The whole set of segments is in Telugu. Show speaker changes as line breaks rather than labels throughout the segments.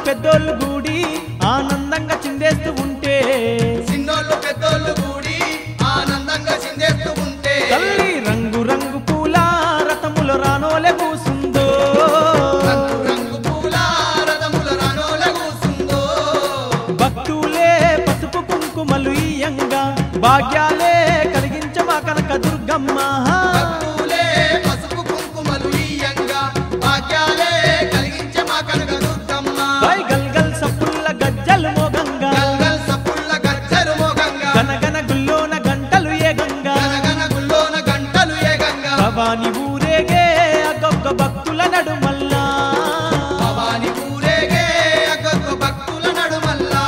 పెద్దోళ్ళు గూడి ఆనందంగా చిందేస్తూ ఉంటే
చిన్నోళ్ళు పెద్దోళ్ళు కూడి ఆనందంగా చిందేస్తూ ఉంటే
తల్లి రంగు రంగు పూల రథముల రానోలే కూసుందో
రంగు రంగు పూల రథముల రణోల కూసుందో
భక్తులే పసుపు కుంకుమలు ఇయ్యంగా భాగ్యాలే కలిగించమా కనక దుర్గమ్మ
భక్తులే పసుపు కుంకుమలు ఇయ్యంగా భాగ్యాలే కలిగించే మా కనక దుర్గమ్మ
పై గల్గల్ సప్పుల్ల గజ్జలు మోగంగా
గల్గల్ సప్పుల్ల గజ్జరు మోగంగా
గనగన గుల్లోన గంటలు ఏగంగా
గనగన గుల్లోన గంటలు ఏగంగా
భవాని ఊరేగే అగొక్క భక్తుల నడుమల్లా
భవాని ఊరేగే అగ్గొక్క భక్తుల నడుమల్లా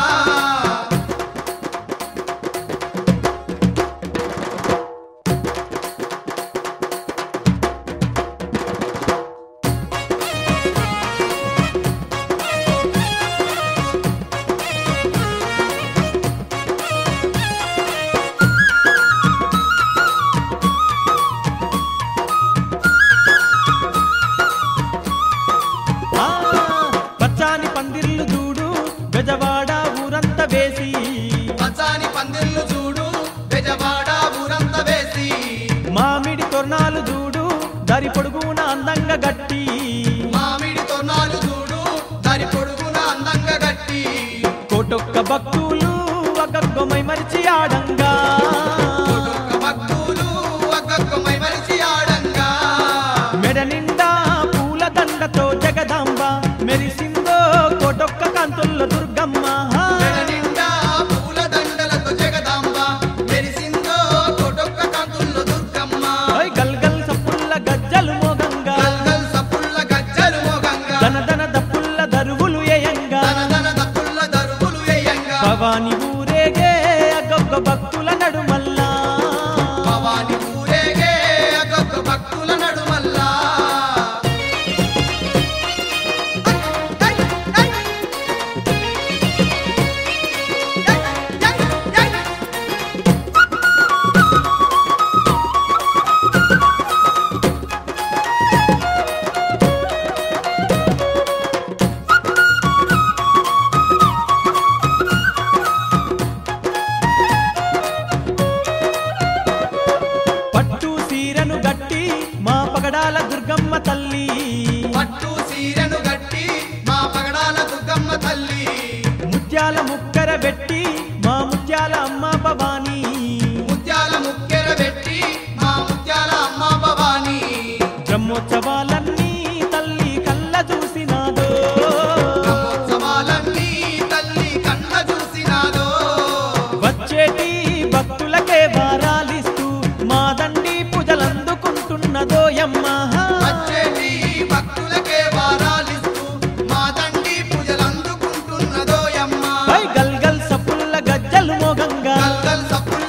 ఆ, పచ్చాని పందిర్లు చూడు గజవాడ ఊరంతా వేసి
పచ్చాని పందిర్లు చూడు బెజవాడ ఊరంత వేసి
మామిడి తొర్ణాలు చూడు దారి పొడుగున అందంగా గట్టి
మామిడి తొన్నాలు చూడు దారి పొడుగున అందంగా గట్టి
కోటొక్క భక్తులు అగగ్గమై మరిచి ఆడంగా
ఒక్కొక్క భక్తులు ఒక్కొక్కమై మరిచి ఆడంగా
మెడ నిండా పూల దండతో జగదాంబ మెరిసిందో కోటొక్క కాంతుల్లో దుర్గమ్మ
మెడ నిండా పూల దండలతో జగదాంబ మెరిసిందో కొటొక్క కాంతుల్లో దుర్గమ్మ
ఓయ్ గల్గల్ సప్పుల్ల గజ్జలు మోగంగా
గల్గల్ సప్పుల్ల గజ్జలు మోగంగా
దన దన దప్పుల్ల దరువులు ఏయంగా
దన దన దప్పుల్ల దరువులు వేయంగా
భవాని ఊరేగే అగొక్క భక్తుల నడుమల్లా
భవాని ఊరేగే ఒక్కొక్క భక్తుల నడుమల్లా
పట్టు సీరను గట్టి మా పగడాల దుర్గమ్మ తల్లి
పట్టు సీరెను గట్టి మా పగడాల దుర్గమ్మ తల్లి
ముత్యాల ముక్కర పెట్టి మా ముత్యాల అమ్మ భవాని
ముత్యాల ముక్కెర పెట్టి మా ముత్యాల అమ్మ భవాని
బ్రహ్మోత్సవాలన్నీ తల్లి కళ్ళ చూసినాదో
బ్రహ్మోత్సవాలన్నీ తల్లి కళ్ళ చూసినాదో
వచ్చేటి భక్తులకే వారాలిస్తూ మా దండి పూజలందుకుంటున్నదో యమ్మ
వచ్చేటి భక్తులకే వారాలిస్తూ మా తండ్రి పూజలందుకుంటున్నదో యమ్మ
గల్ గల్ సప్పుల్ల గజ్జలు మోగంగా
గల్గల్ సప్పుల